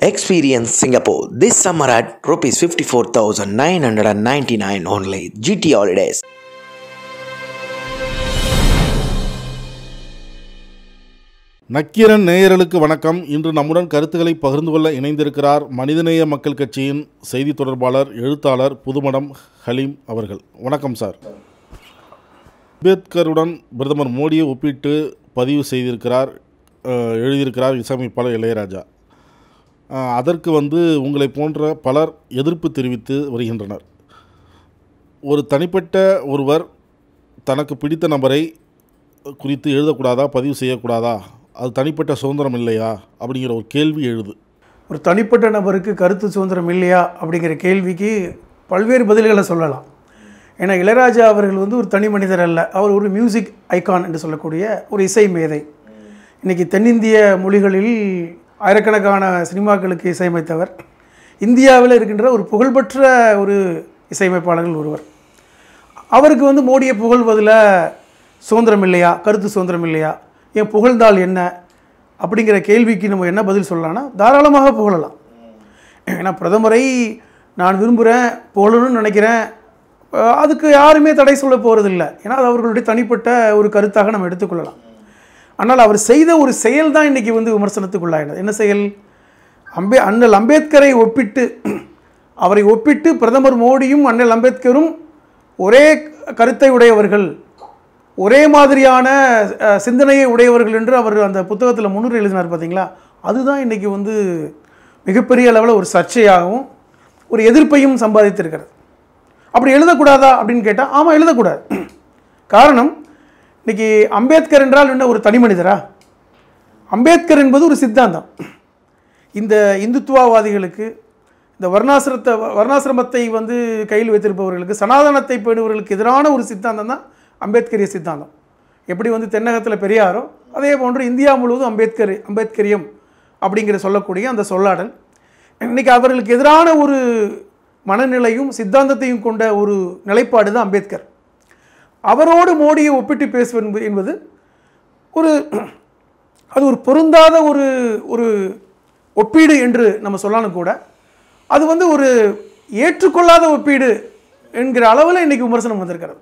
Experience Singapore this summer at rupees 54,999 only. GT Holidays. Nakkheeran நேயர்களுக்கு வணக்கம் இன்று நம்முடன் கருத்துக்களை பகிர்ந்து கொள்ள இணைந்திருக்கிறார் மனிதநேய மக்கள் கட்சியின் செய்தி தொடர்பாளர் எழுத்தாளர் புதுமடம் ஹலீம் அவர்கள் வணக்கம் சார் அம்பேத்கருடன் பிரதமர் மோடியை ஒப்பிட்டு பதிவு செய்திருக்கிறார் அஹ், எழுதியிருக்கிறார் இசையமைப்பாளர் இளையராஜா அஹ், அதற்கு வந்து உங்களை போன்ற பலர் எதிர்ப்பு தெரிவித்து வருகின்றனர் ஒரு தனிப்பட்ட ஒருவர் தனக்கு பிடித்த நபரை குறித்து எழுதக்கூடாதா பதிவு செய்யக்கூடாதா அது தனிப்பட்ட சுதந்திரம் இல்லையா அப்படிங்கிற ஒரு கேள்வி எழுது ஒரு தனிப்பட்ட நபருக்கு கருத்து சுதந்திரம் இல்லையா அப்படிங்கிற கேள்விக்கு பல்வேறு பதில்களை சொல்லலாம் ஏன்னா இளையராஜா அவர்கள் வந்து ஒரு தனி மனிதர் அல்ல அவர் ஒரு மியூசிக் ஐகான் என்று சொல்லக்கூடிய ஒரு இசை மேதை இன்றைக்கி தென்னிந்திய மொழிகளில் ஆயிரக்கணக்கான சினிமாக்களுக்கு இசையமைத்தவர் இந்தியாவில் இருக்கின்ற ஒரு புகழ்பெற்ற ஒரு இசையமைப்பாளர்கள் ஒருவர் அவருக்கு வந்து மோடியை புகழ்வதில் சுதந்திரம் இல்லையா கருத்து சுதந்திரம் இல்லையா ஏன் புகழ்ந்தால் என்ன அப்படிங்கிற கேள்விக்கு நம்ம என்ன பதில் சொல்லலாம்னா தாராளமாக புகழலாம் ஏன்னா பிரதமரை நான் விரும்புகிறேன் புகழணும்னு நினைக்கிறேன் அஹ் அதுக்கு யாருமே தடை சொல்ல போகிறதில்ல ஏன்னா அது அவர்களுடைய தனிப்பட்ட ஒரு கருத்தாக நம்ம எடுத்துக்கொள்ளலாம் ஆனால் அவர் செய்த ஒரு செயல் தான் இன்றைக்கி வந்து விமர்சனத்துக்குள்ளாயினது என்ன செயல் அம்பே அண்ணல் அம்பேத்கரை ஒப்பிட்டு அவரை ஒப்பிட்டு பிரதமர் மோடியும் அண்ணல் அம்பேத்கரும் ஒரே கருத்தை உடையவர்கள் ஒரே மாதிரியான அஹ், சிந்தனையை உடையவர்கள் என்று அவர் அந்த புத்தகத்தில் முன்னுரை எழுதினார் பார்த்தீங்களா அதுதான் இன்றைக்கி வந்து மிகப்பெரிய அளவில் ஒரு சர்ச்சையாகவும் ஒரு எதிர்ப்பையும் சம்பாதித்திருக்கிறது அப்படி எழுதக்கூடாதா அப்படின்னு கேட்டால் ஆமாம் எழுதக்கூடாது காரணம் இன்னைக்கு அம்பேத்கர் என்றால் என்ன ஒரு தனி மனிதரா அம்பேத்கர் என்பது ஒரு சித்தாந்தம் இந்த இந்துத்துவவாதிகளுக்கு இந்த வர்ணாசிரத்தை வர்ணாசிரமத்தை வந்து கையில் வைத்திருப்பவர்களுக்கு சனாதனத்தை பேணுபவர்களுக்கு எதிரான ஒரு சித்தாந்தம் தான் அம்பேத்கரிய சித்தாந்தம் எப்படி வந்து தென்னகத்தில் பெரியாரோ அதே போன்று இந்தியா முழுவதும் அம்பேத்கர் அம்பேத்கரியம் அப்படிங்கிற சொல்லக்கூடிய அந்த சொல்லாடல் இன்னைக்கு அவர்களுக்கு எதிரான ஒரு மனநிலையும் சித்தாந்தத்தையும் கொண்ட ஒரு நிலைப்பாடு தான் அம்பேத்கர் அவரோடு மோடியை ஒப்பிட்டு பேசுவது என்பது- என்பது ஒரு அது ஒரு பொருந்தாத ஒரு ஒரு ஒப்பீடு என்று நம்ம சொல்லணும் கூட அது வந்து ஒரு ஏற்றுக்கொள்ளாத ஒப்பீடு என்கிற அளவில் இன்றைக்கி விமர்சனம் வந்திருக்கிறது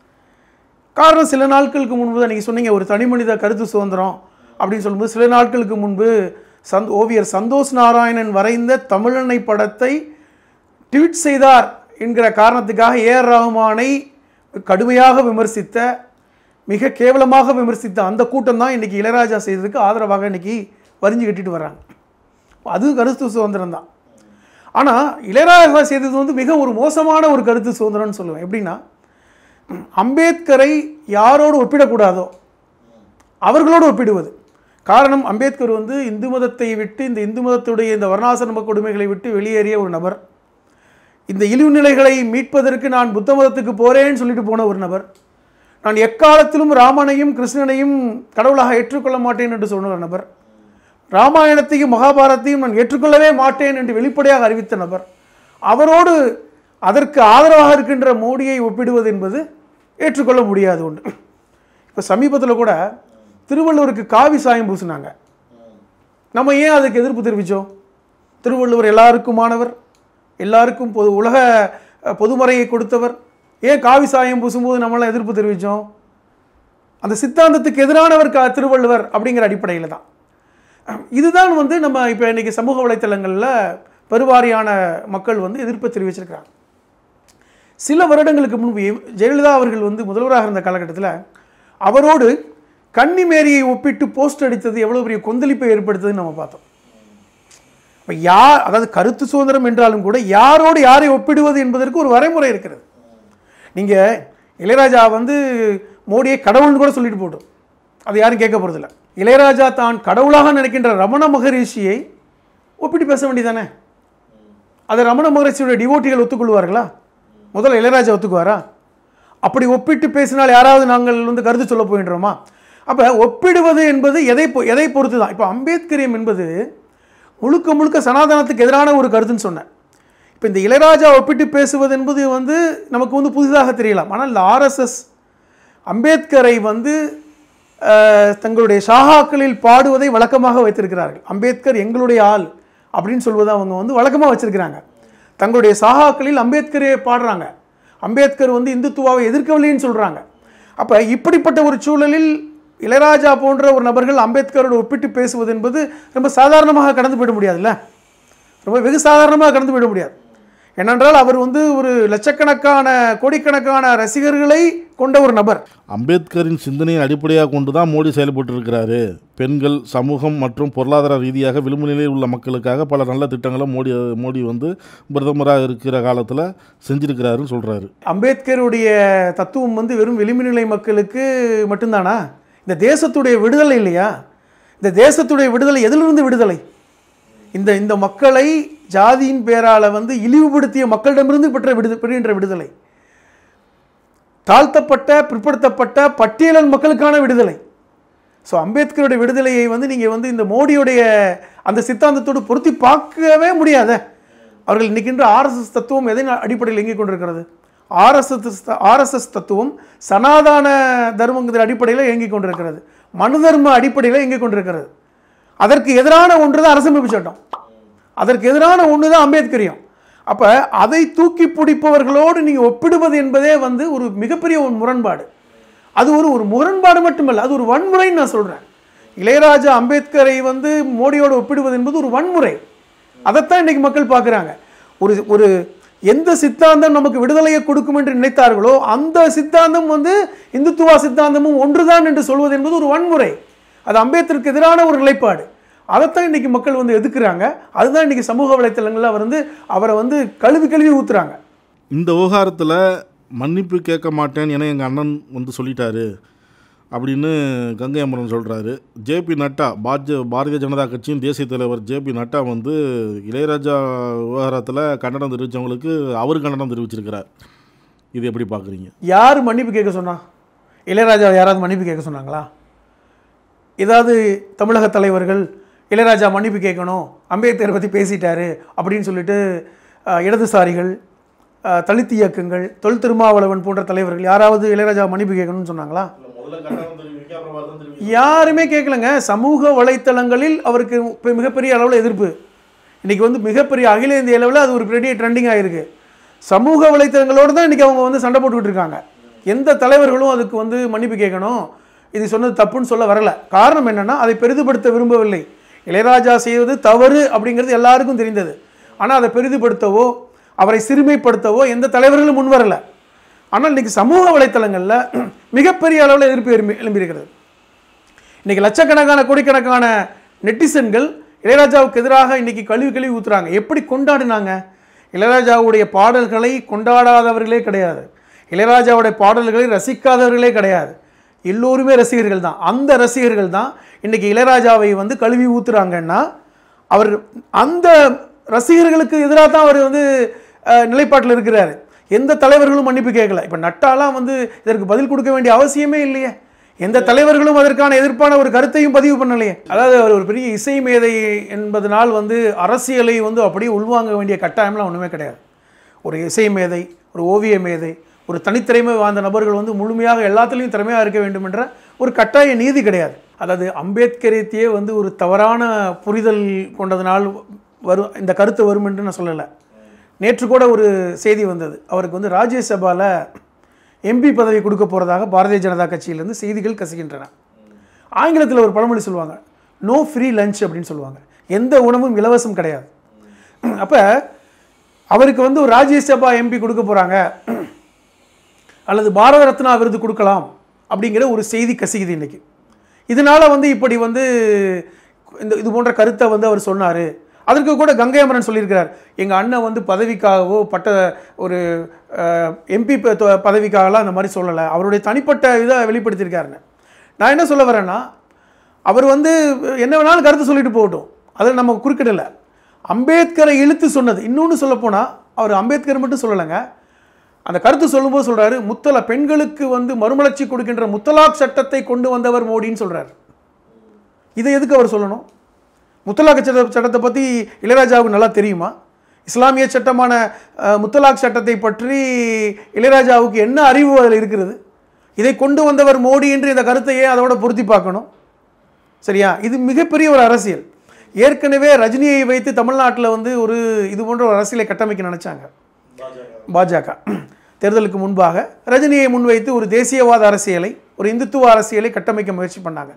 காரணம் சில நாட்களுக்கு முன்பு தான் நீங்கள் சொன்னீங்க ஒரு தனி மனித கருத்து சுதந்திரம் அப்படின்னு சொல்லும்போது சில நாட்களுக்கு முன்பு சந்த் ஓவியர் சந்தோஷ் நாராயணன் வரைந்த தமிழனை படத்தை ட்வீட் செய்தார் என்கிற காரணத்துக்காக ஏஆர் ரஹ்மானை கடுமையாக விமர்சித்த மிக கேவலமாக விமர்சித்த அந்த கூட்டம் தான் இன்றைக்கி இளையராஜா செய்ததுக்கு ஆதரவாக இன்றைக்கி வரிஞ்சு கட்டிட்டு வர்றாங்க அது கருத்து சுதந்திரம் தான் ஆனால் இளையராஜா செய்தது வந்து மிக ஒரு மோசமான ஒரு கருத்து சுதந்திரம்னு சொல்லுவேன் எப்படின்னா அம்பேத்கரை யாரோடு ஒப்பிடக்கூடாதோ அவர்களோடு ஒப்பிடுவது காரணம் அம்பேத்கர் வந்து இந்து மதத்தை விட்டு இந்த இந்து மதத்துடைய இந்த வர்ணாசிரம கொடுமைகளை விட்டு வெளியேறிய ஒரு நபர் இந்த இழிவுநிலைகளை மீட்பதற்கு நான் புத்த மதத்துக்கு போறேன்னு சொல்லிட்டு போன ஒரு நபர் நான் எக்காலத்திலும் ராமனையும் கிருஷ்ணனையும் கடவுளாக ஏற்றுக்கொள்ள மாட்டேன் என்று சொன்ன ஒரு நபர் ராமாயணத்தையும் மகாபாரத்தையும் நான் ஏற்றுக்கொள்ளவே மாட்டேன் என்று வெளிப்படையாக அறிவித்த நபர் அவரோடு அதற்கு ஆதரவாக இருக்கின்ற மோடியை ஒப்பிடுவது என்பது ஏற்றுக்கொள்ள முடியாத ஒன்று இப்போ சமீபத்தில் கூட திருவள்ளுவருக்கு காவி சாயம் பூசினாங்க நம்ம ஏன் அதுக்கு எதிர்ப்பு தெரிவித்தோம் திருவள்ளுவர் எல்லாருக்குமானவர் எல்லாருக்கும் பொது உலக அஹ், பொதுமறையை கொடுத்தவர் ஏன் காவி சாயம் பூசும்போது நம்மளாம் எதிர்ப்பு தெரிவித்தோம் அந்த சித்தாந்தத்துக்கு எதிரானவர் கா திருவள்ளுவர் அப்படிங்கிற அடிப்படையில் தான் இதுதான் வந்து நம்ம இப்போ இன்றைக்கி சமூக வலைத்தளங்களில் பெருவாரியான மக்கள் வந்து எதிர்ப்பு தெரிவிச்சிருக்கிறாங்க சில வருடங்களுக்கு முன்பு ஜெயலலிதா அவர்கள் வந்து முதல்வராக இருந்த காலகட்டத்தில் அவரோடு கன்னிமேரியை ஒப்பிட்டு போஸ்ட் அடித்தது எவ்வளோ பெரிய கொந்தளிப்பை ஏற்படுத்துதுன்னு நம்ம பார்த்தோம் இப்போ யார் அதாவது கருத்து சுதந்திரம் என்றாலும் கூட யாரோடு யாரை ஒப்பிடுவது என்பதற்கு ஒரு வரைமுறை இருக்கிறது நீங்கள் இளையராஜா வந்து மோடியை கடவுள்னு கூட சொல்லிட்டு போட்டோம் அது யாரும் கேட்க போகிறதில்ல இளையராஜா தான் கடவுளாக நினைக்கின்ற ரமண மகரிஷியை ஒப்பிட்டு பேச வேண்டியதானே அதை ரமண மகரிஷியோட டிவோட்டிகள் ஒத்துக்கொள்வார்களா முதல்ல இளையராஜா ஒத்துக்குவாரா அப்படி ஒப்பிட்டு பேசினால் யாராவது நாங்கள் வந்து கருத்து சொல்ல போகின்றோமா அப்போ ஒப்பிடுவது என்பது எதை பொ- எதை பொறுத்து தான் இப்போ அம்பேத்கரியம் என்பது முழுக்க முழுக்க சனாதனத்துக்கு எதிரான ஒரு கருத்துன்னு சொன்னேன் இப்போ இந்த இளையராஜா ஒப்பிட்டு பேசுவது என்பது வந்து நமக்கு வந்து புதிதாக தெரியலாம் ஆனால் இந்த ஆர்எஸ்எஸ் அம்பேத்கரை வந்து அஹ், தங்களுடைய ஷாகாக்களில் பாடுவதை வழக்கமாக வைத்திருக்கிறார்கள் அம்பேத்கர் எங்களுடைய ஆள் அப்படின்னு சொல்வதை அவங்க வந்து வழக்கமாக வச்சிருக்கிறாங்க தங்களுடைய சாகாக்களில் அம்பேத்கரே பாடுறாங்க அம்பேத்கர் வந்து இந்துத்துவாவை எதிர்க்கவில்லைன்னு சொல்கிறாங்க அப்போ இப்படிப்பட்ட ஒரு சூழலில் இளையராஜா போன்ற ஒரு நபர்கள் அம்பேத்கரோடு ஒப்பிட்டு பேசுவது என்பது ரொம்ப சாதாரணமாக கடந்து போயிட முடியாதுல்ல ரொம்ப வெகு சாதாரணமாக கடந்து போயிட முடியாது ஏனென்றால் அவர் வந்து ஒரு லட்சக்கணக்கான கோடிக்கணக்கான ரசிகர்களை கொண்ட ஒரு நபர் அம்பேத்கரின் சிந்தனையை அடிப்படையாக கொண்டு தான் மோடி செயல்பட்டு இருக்கிறாரு பெண்கள் சமூகம் மற்றும் பொருளாதார ரீதியாக விளிம்பு நிலையில் உள்ள மக்களுக்காக பல நல்ல திட்டங்களை மோடி மோடி வந்து பிரதமராக இருக்கிற காலத்தில் செஞ்சிருக்கிறாருன்னு சொல்கிறாரு அம்பேத்கருடைய தத்துவம் வந்து வெறும் விளிம்பு நிலை மக்களுக்கு மட்டும்தானா இந்த தேசத்துடைய விடுதலை இல்லையா இந்த தேசத்துடைய விடுதலை எதிலிருந்து விடுதலை இந்த இந்த மக்களை ஜாதியின் பேரால வந்து இழிவுபடுத்திய மக்களிடமிருந்து பெற்ற விடுத பெறுகின்ற விடுதலை தாழ்த்தப்பட்ட பிற்படுத்தப்பட்ட பட்டியலன் மக்களுக்கான விடுதலை ஸோ அம்பேத்கருடைய விடுதலையை வந்து நீங்கள் வந்து இந்த மோடியுடைய அந்த சித்தாந்தத்தோடு பொருத்தி பார்க்கவே முடியாத அவர்கள் நிற்கின்ற ஆர்எஸ்எஸ் தத்துவம் எதை அடிப்படையில் இயங்கிக் கொண்டிருக்கிறது ஆர்எஸ்எஸ் ஆர்எஸ்எஸ் தத்துவம் சனாதன தர்மங்கிற அடிப்படையில் இயங்கிக் கொண்டிருக்கிறது மனு தர்ம அடிப்படையில் இயங்கிக் கொண்டிருக்கிறது அதற்கு எதிரான ஒன்று தான் அரசமைப்பு சட்டம் அதற்கு எதிரான ஒன்று தான் அம்பேத்கரியம் அப்போ அதை தூக்கி பிடிப்பவர்களோடு நீங்கள் ஒப்பிடுவது என்பதே வந்து ஒரு மிகப்பெரிய ஒரு முரண்பாடு அது ஒரு ஒரு முரண்பாடு மட்டுமல்ல அது ஒரு வன்முறைன்னு நான் சொல்கிறேன் இளையராஜா அம்பேத்கரை வந்து மோடியோடு ஒப்பிடுவது என்பது ஒரு வன்முறை அதைத்தான் இன்னைக்கு மக்கள் பார்க்குறாங்க ஒரு ஒரு எந்த சித்தாந்தம் நமக்கு விடுதலையை கொடுக்கும் என்று நினைத்தார்களோ அந்த சித்தாந்தம் வந்து இந்துத்துவா சித்தாந்தமும் ஒன்றுதான் என்று சொல்வது என்பது ஒரு வன்முறை அது அம்பேத்கருக்கு எதிரான ஒரு நிலைப்பாடு அதைத்தான் இன்னைக்கு மக்கள் வந்து எதுக்குறாங்க அதுதான் இன்னைக்கு சமூக வலைத்தளங்களில் அவர் வந்து அவரை வந்து கழுவி கழுவி ஊத்துறாங்க இந்த விவகாரத்தில் மன்னிப்பு கேட்க மாட்டேன் என எங்கள் அண்ணன் வந்து சொல்லிட்டாரு அப்படின்னு கங்கை அமரன் சொல்கிறாரு ஜேபி நட்டா பாஜ பாரதிய ஜனதா கட்சியின் தேசிய தலைவர் ஜேபி நட்டா வந்து இளையராஜா விவகாரத்தில் கண்டனம் தெரிவித்தவங்களுக்கு அவர் கண்டனம் தெரிவிச்சிருக்கிறார் இது எப்படி பார்க்குறீங்க யார் மன்னிப்பு கேட்க சொன்னா இளையராஜா யாராவது மன்னிப்பு கேட்க சொன்னாங்களா ஏதாவது தமிழக தலைவர்கள் இளையராஜா மன்னிப்பு கேட்கணும் அம்பேத்கரை பற்றி பேசிட்டாரு அப்படின்னு சொல்லிட்டு அஹ், இடதுசாரிகள் அஹ், தலித் இயக்கங்கள் தொல் திருமாவளவன் போன்ற தலைவர்கள் யாராவது இளையராஜா மன்னிப்பு கேட்கணும்னு சொன்னாங்களா யாருமே கேட்கலங்க சமூக வலைத்தளங்களில் அவருக்கு இப்ப மிகப்பெரிய அளவில் எதிர்ப்பு இன்னைக்கு வந்து மிகப்பெரிய அகில இந்திய அளவில் அது ஒரு பெரிய ட்ரெண்டிங் ஆகிருக்கு சமூக வலைத்தளங்களோடு தான் இன்றைக்கி அவங்க வந்து சண்டை போட்டுக்கிட்டு இருக்காங்க எந்த தலைவர்களும் அதுக்கு வந்து மன்னிப்பு கேட்கணும் இது சொன்னது தப்புன்னு சொல்ல வரல காரணம் என்னன்னா அதை பெரிதுபடுத்த விரும்பவில்லை இளையராஜா செய்வது தவறு அப்படிங்கிறது எல்லாருக்கும் தெரிந்தது ஆனால் அதை பெரிதுபடுத்தவோ அவரை சிறுமைப்படுத்தவோ எந்த தலைவர்களும் முன் வரல ஆனால் இன்னைக்கு சமூக வலைத்தளங்களில் மிகப்பெரிய அளவில் எதிர்ப்பு எழும்பி எழும்பியிருக்கிறது இன்னைக்கு லட்சக்கணக்கான கோடிக்கணக்கான நெட்டிசன்கள் இளையராஜாவுக்கு எதிராக இன்னைக்கு கழுவி கழுவி ஊத்துறாங்க எப்படி கொண்டாடினாங்க இளையராஜாவுடைய பாடல்களை கொண்டாடாதவர்களே கிடையாது இளையராஜாவுடைய பாடல்களை ரசிக்காதவர்களே கிடையாது எல்லோருமே ரசிகர்கள் தான் அந்த ரசிகர்கள் தான் இன்னைக்கு இளையராஜாவை வந்து கழுவி ஊத்துறாங்கன்னா அவர் அந்த ரசிகர்களுக்கு எதிராக தான் அவர் வந்து நிலைப்பாட்டில் இருக்கிறாரு எந்த தலைவர்களும் மன்னிப்பு கேட்கல இப்போ நட்டாலாம் வந்து இதற்கு பதில் கொடுக்க வேண்டிய அவசியமே இல்லையே எந்த தலைவர்களும் அதற்கான எதிர்ப்பான ஒரு கருத்தையும் பதிவு பண்ணலையே அதாவது அவர் ஒரு பெரிய இசை மேதை என்பதனால் வந்து அரசியலை வந்து அப்படியே உள்வாங்க வேண்டிய கட்டாயம்லாம் ஒன்றுமே கிடையாது ஒரு இசை மேதை ஒரு ஓவிய மேதை ஒரு தனித்திறமை வாழ்ந்த நபர்கள் வந்து முழுமையாக எல்லாத்துலேயும் திறமையாக இருக்க வேண்டும் என்ற ஒரு கட்டாய நீதி கிடையாது அதாவது அம்பேத்கரியத்தையே வந்து ஒரு தவறான புரிதல் கொண்டதனால் வரும் இந்த கருத்து வரும் என்று நான் சொல்லலை நேற்று கூட ஒரு செய்தி வந்தது அவருக்கு வந்து ராஜ்யசபாவில் எம்பி பதவி கொடுக்க போகிறதாக பாரதிய ஜனதா கட்சியிலேருந்து செய்திகள் கசிக்கின்றன ஆங்கிலத்தில் ஒரு பழமொழி சொல்லுவாங்க நோ ஃப்ரீ லஞ்ச் அப்படின்னு சொல்லுவாங்க எந்த உணவும் இலவசம் கிடையாது அப்போ அவருக்கு வந்து ஒரு ராஜ்யசபா எம்பி கொடுக்க போகிறாங்க அல்லது பாரத ரத்னா விருது கொடுக்கலாம் அப்படிங்கிற ஒரு செய்தி கசிக்குது இன்னைக்கு இதனால் வந்து இப்படி வந்து இந்த இது போன்ற கருத்தை வந்து அவர் சொன்னார் அதற்கு கூட கங்கை அமரன் சொல்லியிருக்கிறார் எங்கள் அண்ணன் வந்து பதவிக்காகவோ பட்ட ஒரு எம்பி பதவிக்காகலாம் அந்த மாதிரி சொல்லலை அவருடைய தனிப்பட்ட இதை வெளிப்படுத்தியிருக்காருன்னு நான் என்ன சொல்ல வரேன்னா அவர் வந்து என்ன வேணாலும் கருத்து சொல்லிட்டு போகட்டும் அதில் நம்ம குறுக்கிடலை அம்பேத்கரை இழுத்து சொன்னது இன்னொன்று சொல்லப்போனால் அவர் அம்பேத்கர் மட்டும் சொல்லலைங்க அந்த கருத்து சொல்லும்போது சொல்கிறாரு முத்தலா பெண்களுக்கு வந்து மறுமலர்ச்சி கொடுக்கின்ற முத்தலாக் சட்டத்தை கொண்டு வந்தவர் மோடின்னு சொல்கிறார் இதை எதுக்கு அவர் சொல்லணும் முத்தலாக் சட்ட சட்டத்தை பற்றி இளையராஜாவுக்கு நல்லா தெரியுமா இஸ்லாமிய சட்டமான அஹ், முத்தலாக் சட்டத்தை பற்றி இளையராஜாவுக்கு என்ன அறிவு அதில் இருக்கிறது இதை கொண்டு வந்தவர் மோடி என்று இந்த கருத்தையே அதோட பொருத்தி பார்க்கணும் சரியா இது மிகப்பெரிய ஒரு அரசியல் ஏற்கனவே ரஜினியை வைத்து தமிழ்நாட்டில் வந்து ஒரு இது போன்ற ஒரு அரசியலை கட்டமைக்க நினைச்சாங்க பாஜக தேர்தலுக்கு முன்பாக ரஜினியை முன்வைத்து ஒரு தேசியவாத அரசியலை ஒரு இந்துத்துவ அரசியலை கட்டமைக்க முயற்சி பண்ணாங்க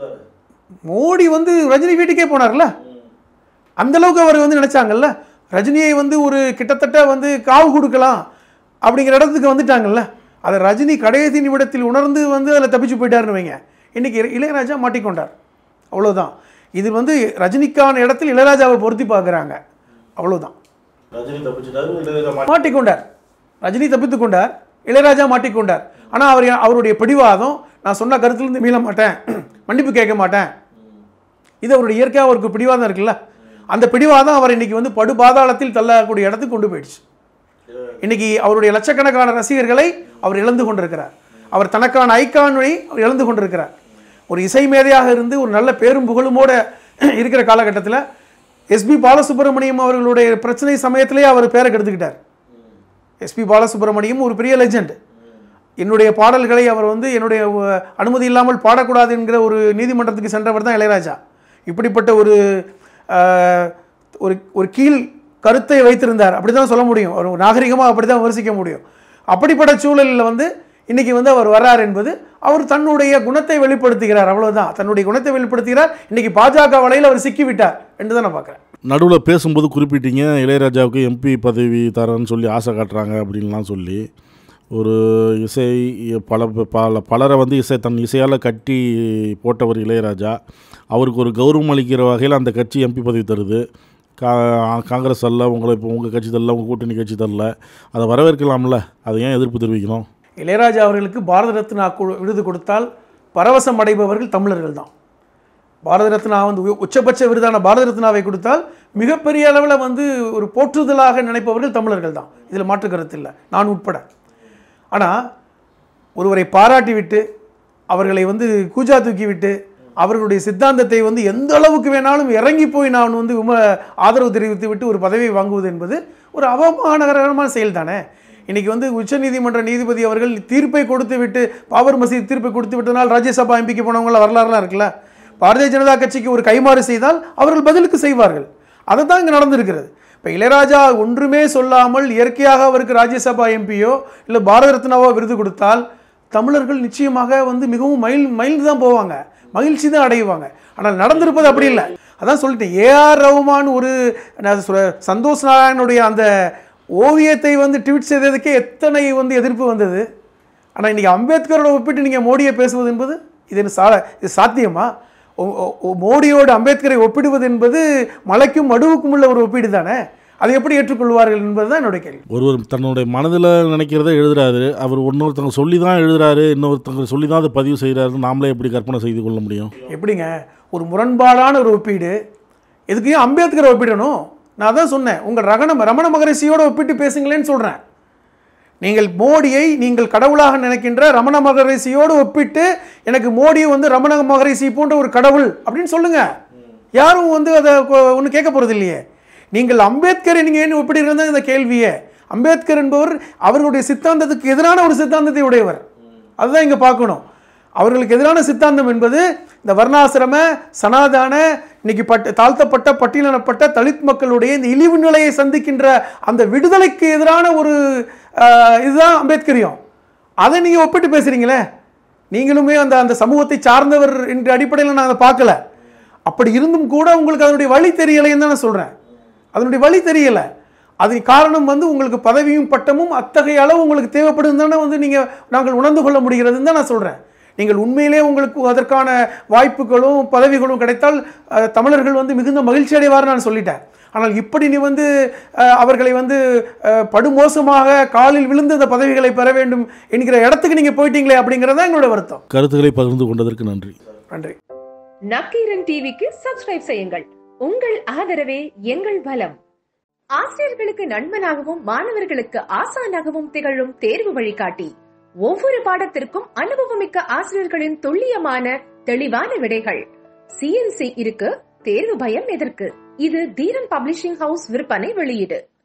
மோடி வந்து ரஜினி வீட்டுக்கே போனார்ல அந்த அளவுக்கு அவர் வந்து நினைச்சாங்கல்ல ரஜினியை வந்து ஒரு கிட்டத்தட்ட வந்து காவு கொடுக்கலாம் அப்படிங்கிற இடத்துக்கு வந்துட்டாங்கல்ல அதை ரஜினி கடைசி நிமிடத்தில் உணர்ந்து வந்து அதில் தப்பிச்சு போயிட்டாருன்னு வைங்க இன்னைக்கு இளைய- இளையராஜா மாட்டிக்கொண்டார் அவ்வளவுதான் இது வந்து ரஜினிக்கான இடத்தில் இளையராஜாவை பொருத்தி பார்க்குறாங்க அவ்வளவுதான் ரஜினி தப்பிச்சிட்டாரு மாட்டிக்கொண்டார் ரஜினி தப்பித்துக் கொண்டார் இளையராஜா மாட்டிக்கொண்டார் ஆனால் அவர் அவருடைய பிடிவாதம் நான் சொன்ன கருத்துலேருந்து மீள மாட்டேன் மன்னிப்பு கேட்க மாட்டேன் இது அவருடைய இயற்கையாக அவருக்கு பிடிவாதம் இருக்குல்ல அந்த பிடிவாதம் அவர் இன்னைக்கு வந்து படு பாதாளத்தில் தள்ளக்கூடிய இடத்துக்கு கொண்டு போயிடுச்சு இன்னைக்கு அவருடைய லட்சக்கணக்கான ரசிகர்களை அவர் இழந்து கொண்டிருக்கிறார் அவர் தனக்கான ஐக்கானை அவர் இழந்து கொண்டிருக்கிறார் ஒரு இசை மேதையாக இருந்து ஒரு நல்ல பேரும் புகழுமோட இருக்கிற காலகட்டத்தில் எஸ்பி பாலசுப்ரமணியம் அவர்களுடைய பிரச்சனை சமயத்திலேயே அவர் பேரை கெடுத்துக்கிட்டார் எஸ்பி பாலசுப்ரமணியம் ஒரு பெரிய லெஜெண்ட் என்னுடைய பாடல்களை அவர் வந்து என்னுடைய அஹ், அனுமதி இல்லாமல் பாடக்கூடாது என்கிற ஒரு நீதிமன்றத்துக்கு சென்றவர் தான் இளையராஜா இப்படிப்பட்ட ஒரு அஹ், ஒரு ஒரு கீழ் கருத்தை வைத்திருந்தார் அப்படி தான் சொல்ல முடியும் ஒரு நாகரிகமாக அப்படி தான் விமர்சிக்க முடியும் அப்படிப்பட்ட சூழலில் வந்து இன்னைக்கு வந்து அவர் வர்றார் என்பது அவர் தன்னுடைய குணத்தை வெளிப்படுத்துகிறார் அவ்வளவுதான் தன்னுடைய குணத்தை வெளிப்படுத்துகிறார் இன்னைக்கு பாஜக வலையில் அவர் சிக்கிவிட்டார் என்று தான் நான் பார்க்குறேன் நடுவில் பேசும்போது குறிப்பிட்டீங்க இளையராஜாவுக்கு எம்பி பதவி தரேன்னு சொல்லி ஆசை காட்டுறாங்க அப்படின்லாம் சொல்லி ஒரு இசை பல பல பலரை வந்து இசை தன் இசையால் கட்டி போட்டவர் இளையராஜா அவருக்கு ஒரு கௌரவம் அளிக்கிற வகையில் அந்த கட்சி எம்பி பதவி தருது கா காங்கிரஸ் தரல உங்களை இப்போ உங்கள் கட்சி தரல உங்கள் கூட்டணி கட்சி தரல அதை வரவேற்கலாம்ல அதை ஏன் எதிர்ப்பு தெரிவிக்கணும் இளையராஜா அவர்களுக்கு பாரத ரத்னா கு- விருது கொடுத்தால் பரவசம் அடைபவர்கள் தமிழர்கள் தான் பாரத ரத்னா வந்து உ- உச்சபட்ச விருதான பாரத ரத்னாவை கொடுத்தால் மிகப்பெரிய அளவில் வந்து ஒரு போற்றுதலாக நினைப்பவர்கள் தமிழர்கள் தான் இதில் மாற்று கருத்து இல்லை நான் உட்பட ஆனால் ஒருவரை பாராட்டி விட்டு அவர்களை வந்து கூஜா தூக்கி விட்டு அவர்களுடைய சித்தாந்தத்தை வந்து எந்த அளவுக்கு வேணாலும் இறங்கி போய் நான் வந்து விம ஆதரவு தெரிவித்து விட்டு ஒரு பதவியை வாங்குவது என்பது ஒரு அவமானகரமான செயல் தானே இன்னைக்கு வந்து உச்சநீதிமன்ற நீதிபதி அவர்கள் தீர்ப்பை கொடுத்து விட்டு பாபர் மசீத் தீர்ப்பை கொடுத்து விட்டனால் ராஜ்யசபா எம்பிக்கு போனவங்கள வரலாறுலாம் இருக்குல்ல பாரதிய ஜனதா கட்சிக்கு ஒரு கைமாறு செய்தால் அவர்கள் பதிலுக்கு செய்வார்கள் அதை தான் இங்கே நடந்திருக்கிறது இப்போ இளையராஜா ஒன்றுமே சொல்லாமல் இயற்கையாக அவருக்கு ராஜ்யசபா எம்பியோ இல்லை பாரத ரத்னாவோ விருது கொடுத்தால் தமிழர்கள் நிச்சயமாக வந்து மிகவும் மயில் மகிழ்ந்து தான் போவாங்க மகிழ்ச்சி தான் அடைவாங்க ஆனால் நடந்திருப்பது அப்படி இல்லை அதான் சொல்லிட்டேன் ஏஆர் ரஹ்மான் ஒரு நான் சொல்ல- சந்தோஷ் நாராயணனுடைய அந்த ஓவியத்தை வந்து ட்வீட் செய்ததுக்கே எத்தனை வந்து எதிர்ப்பு வந்தது ஆனால் இன்றைக்கி அம்பேத்கரோட ஒப்பிட்டு நீங்கள் மோடியை பேசுவது என்பது இது என்ன சா இது சாத்தியமா ஓ- ஓ- ஓ- மோடியோடு அம்பேத்கரை ஒப்பிடுவது என்பது மலைக்கும் மடுவுக்கும் உள்ள ஒரு ஒப்பீடு தானே அதை எப்படி ஏற்றுக்கொள்வார்கள் என்பது தான் என்னுடைய கேள்வி ஒருவர் தன்னுடைய மனதில் நினைக்கிறத எழுதுறாரு அவர் இன்னொருத்தவங்க சொல்லி தான் எழுதுறாரு இன்னொருத்தவங்க சொல்லி தான் அதை பதிவு செய்கிறாரு நாமளே எப்படி கற்பனை செய்து கொள்ள முடியும் எப்படிங்க ஒரு முரண்பாடான ஒரு ஒப்பீடு எதுக்கு ஏன் அம்பேத்கரை ஒப்பிடணும் நான் தான் சொன்னேன் உங்கள் ரகண ரமண மகரிஷியோட ஒப்பிட்டு பேசுங்களேன்னு சொல்கிறேன் நீங்கள் மோடியை நீங்கள் கடவுளாக நினைக்கின்ற ரமண மகரிஷியோடு ஒப்பிட்டு எனக்கு மோடி வந்து ரமண மகரிஷி போன்ற ஒரு கடவுள் அப்படின்னு சொல்லுங்க யாரும் வந்து அதை ஒன்றும் கேட்க போகிறது இல்லையே நீங்கள் அம்பேத்கரை நீங்கள் ஏன் ஒப்பிடுறது இந்த கேள்வியே அம்பேத்கர் என்பவர் அவர்களுடைய சித்தாந்தத்துக்கு எதிரான ஒரு சித்தாந்தத்தை உடையவர் அதுதான் இங்கே பார்க்கணும் அவர்களுக்கு எதிரான சித்தாந்தம் என்பது இந்த வர்ணாசிரம சனாதான இன்னைக்கு பட்ட தாழ்த்தப்பட்ட பட்டியலினப்பட்ட தலித் மக்களுடைய இந்த இழிவு நிலையை சந்திக்கின்ற அந்த விடுதலைக்கு எதிரான ஒரு ஆஹ், இதுதான் அம்பேத்கரியம் அதை நீங்கள் ஒப்பிட்டு பேசுறீங்களே நீங்களுமே அந்த அந்த சமூகத்தை சார்ந்தவர் என்ற அடிப்படையில் நான் அதை பார்க்கல அப்படி இருந்தும் கூட உங்களுக்கு அதனுடைய வழி தெரியலைன்னு தான் நான் சொல்கிறேன் அதனுடைய வழி தெரியலை அது காரணம் வந்து உங்களுக்கு பதவியும் பட்டமும் அத்தகைய அளவு உங்களுக்கு தேவைப்படுதுன்னு தானே வந்து நீங்கள் நாங்கள் உணர்ந்து கொள்ள முடிகிறதுன்னு தான் நான் சொல்கிறேன் நீங்கள் உண்மையிலே உங்களுக்கு அதற்கான வாய்ப்புகளும் பதவிகளும் கிடைத்தால் அஹ், தமிழர்கள் வந்து மிகுந்த மகிழ்ச்சி அடைவார் நான் சொல்லிட்டேன் ஆனால் இப்படி நீ வந்து அஹ், அவர்களை வந்து அஹ், படுமோசமாக காலில் விழுந்து அந்த பதவிகளை பெற வேண்டும் என்கிற இடத்துக்கு நீங்கள் போயிட்டீங்களே அப்படிங்கிறது தான் எங்களோட வருத்தம் கருத்துக்களை பகிர்ந்து கொண்டதற்கு நன்றி நன்றி நக்கீரன் டிவிக்கு சப்ஸ்கிரைப் செய்யுங்கள் உங்கள் ஆதரவே எங்கள் பலம் ஆசிரியர்களுக்கு நண்பனாகவும் மாணவர்களுக்கு ஆசானாகவும் திகழும் தேர்வு வழிகாட்டி ஒவ்வொரு பாடத்திற்கும் அனுபவமிக்க ஆசிரியர்களின் துல்லியமான தெளிவான விடைகள் சிஎன்சி இருக்கு தேர்வு பயம் எதற்கு இது தீரன் பப்ளிஷிங் ஹவுஸ் விற்பனை வெளியீடு